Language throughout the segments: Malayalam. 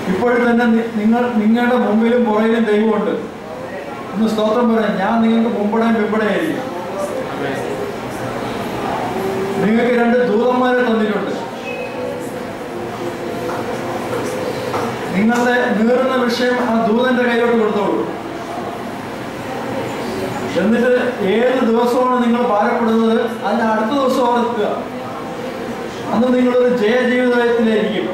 ഇപ്പോഴും തന്നെ നി- നിങ്ങൾ നിങ്ങളുടെ മുമ്പിലും പുറകിലും ദൈവമുണ്ട് ഒന്ന് സ്തോത്രം പറയാം ഞാൻ നിങ്ങൾക്ക് മുമ്പടേയും പിമ്പടയായിരിക്കും നിങ്ങൾക്ക് രണ്ട് ദൂതന്മാരെ തന്നിട്ടുണ്ട് നിങ്ങളുടെ നീറുന്ന വിഷയം ആ ദൂതന്റെ കയ്യിലോട്ട് കൊടുത്തോളൂ എന്നിട്ട് ഏത് ദിവസമാണ് നിങ്ങൾ ഭാരപ്പെടുന്നത് അതിന് അടുത്ത ദിവസം ഓർക്കുക അന്ന് നിങ്ങളൊരു ജയജീവിതത്തിലായിരിക്കും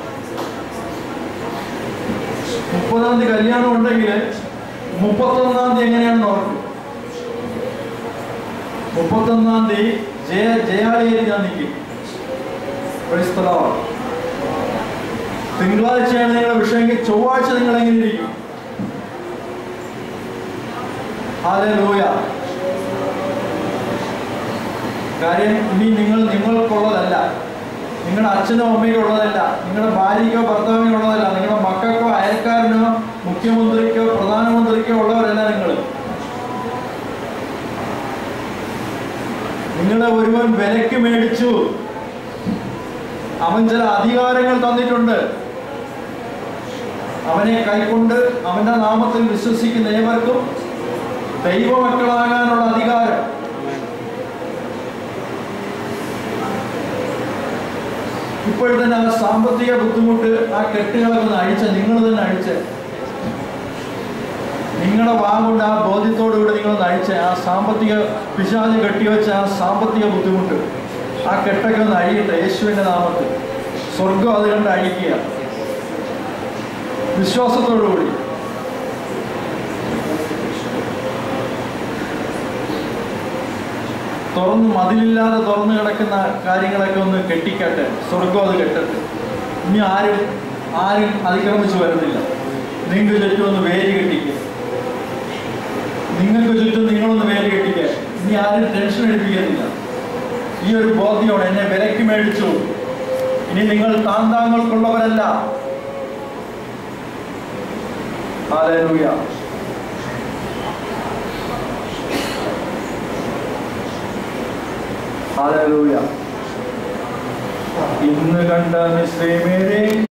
മുപ്പതാം തീയതി കല്യാണം ഉണ്ടെങ്കിൽ മുപ്പത്തൊന്നാം തീയതി എങ്ങനെയാണെന്ന് ഓർക്കും മുപ്പത്തൊന്നാം തീയതി ജയ ജയാളിയായിട്ട് ഞാൻ നിൽക്കും Praise the Lord. തിങ്കളാഴ്ചയാണ് നിങ്ങളുടെ വിഷയമെങ്കിൽ ചൊവ്വാഴ്ച നിങ്ങൾ എങ്ങനെ ഇരിക്കും ഹാലൂയ കാര്യം ഇനി നിങ്ങൾ നിങ്ങൾക്കുള്ളതല്ല നിങ്ങളുടെ അച്ഛനോ അമ്മയ്ക്കോ ഉള്ളതല്ല നിങ്ങളുടെ ഭാര്യയ്ക്കോ ഭർത്താവിനോ ഉള്ളതല്ല നിങ്ങളുടെ മക്കൾക്കോ അയൽക്കാരനോ മുഖ്യമന്ത്രിക്കോ പ്രധാനമന്ത്രിക്കോ ഉള്ളവരല്ല നിങ്ങൾ നിങ്ങളെ ഒരുവൻ വിലക്ക് മേടിച്ചു അവൻ ചില അധികാരങ്ങൾ തന്നിട്ടുണ്ട് അവനെ കൈക്കൊണ്ട് അവന്റെ നാമത്തിൽ വിശ്വസിക്കുന്ന ഏവർക്കും ദൈവമക്കളാകാനുള്ള അധികാരം ഇപ്പോൾ തന്നെ ആ സാമ്പത്തിക ബുദ്ധിമുട്ട് ആ കെട്ടുകളൊക്കെ ഒന്ന് അഴിച്ച നിങ്ങൾ തന്നെ അഴിച്ച് നിങ്ങളുടെ വാഗുണ്ട് ആ ബോധ്യത്തോടുകൂടി നിങ്ങളൊന്ന് അഴിച്ച് ആ സാമ്പത്തിക പിശാച് കെട്ടിവെച്ച ആ സാമ്പത്തിക ബുദ്ധിമുട്ട് ആ കെട്ടൊക്കെ ഒന്ന് അഴിയട്ടെ യേശുവിൻ്റെ നാമത്തിൽ സ്വർഗം അത് കണ്ട് അഴിക്കുക വിശ്വാസത്തോടുകൂടി തുറന്ന് മതിലില്ലാതെ തുറന്നു കിടക്കുന്ന കാര്യങ്ങളൊക്കെ ഒന്ന് കെട്ടിക്കട്ടെ സ്വർഗം അത് കെട്ടട്ടെ ഇനി ആരും ആരും അതിക്രമിച്ചു വരുന്നില്ല നിങ്ങൾക്ക് ചുറ്റും ഒന്ന് വേര് കെട്ടിക്കുക നിങ്ങൾക്ക് ചുറ്റും നിങ്ങളൊന്ന് വേര് കെട്ടിക്കുക ഇനി ആരും ടെൻഷൻ എടുപ്പിക്കുന്നില്ല ഈ ഒരു ബോധ്യമാണ് എന്നെ വിലക്ക് മേടിച്ചു ഇനി നിങ്ങൾ താന്താങ്ങൾക്കുള്ളവരല്ല ഹാലേലൂയ ഹാലേലൂയ ഇന്ന് കണ്ട മിശ്രീമേരെ